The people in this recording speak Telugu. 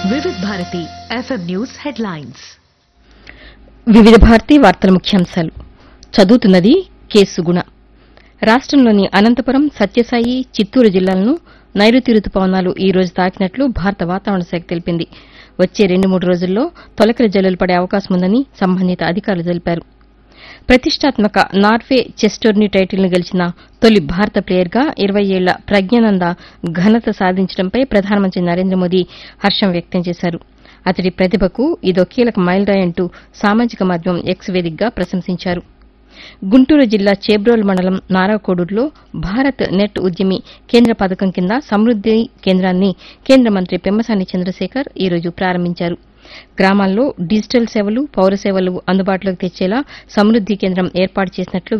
వివిధ భారతి ఎఫ్ఎం న్యూస్ హెడ్లైన్స్ వివిధ భారతి వార్తల ముఖ్యాంశాలు చదువుతున్నది కె సుగుణ రాష్టంలోని అనంతపురం సత్యసాయి చిత్తూరు జిల్లాలను నైరుతి రుతుపవనాలు ఈ రోజు తాకినట్లు భారత వాతావరణ శాఖ తెలిపింది వచ్చే రెండు మూడు రోజుల్లో తొలకరి జల్లులు పడే అవకాశం ఉందని సంబంధిత అధికారులు తెలిపారు ప్రతిష్టాత్మక నార్వే చెస్ టోర్నీ టైటిల్ను గెలిచిన తొలి భారత ప్లేయర్గా ఇరవై ఏళ్ల ప్రజ్ఞానంద ఘనత సాధించడంపై ప్రధానమంత్రి నరేంద్ర మోదీ హర్షం వ్యక్తం చేశారు అతడి ప్రతిభకు ఇదో కీలక మైలురాయి అంటూ సామాజిక మాధ్యమం ఎక్స్ వేదికగా ప్రశంసించారు గుంటూరు జిల్లా చేబ్రోల్ మండలం నారాకోడూరులో భారత్ నెట్ ఉద్యమి కేంద్ర పథకం కింద సమృద్ది కేంద్రాన్ని కేంద్ర మంత్రి పెమ్మసాని చంద్రశేఖర్ ఈ రోజు ప్రారంభించారు గ్రామాల్లో డిజిటల్ సేవలు పౌర సేవలు అందుబాటులోకి తెచ్చేలా సమృద్ది కేంద్రం ఏర్పాటు చేసినట్లు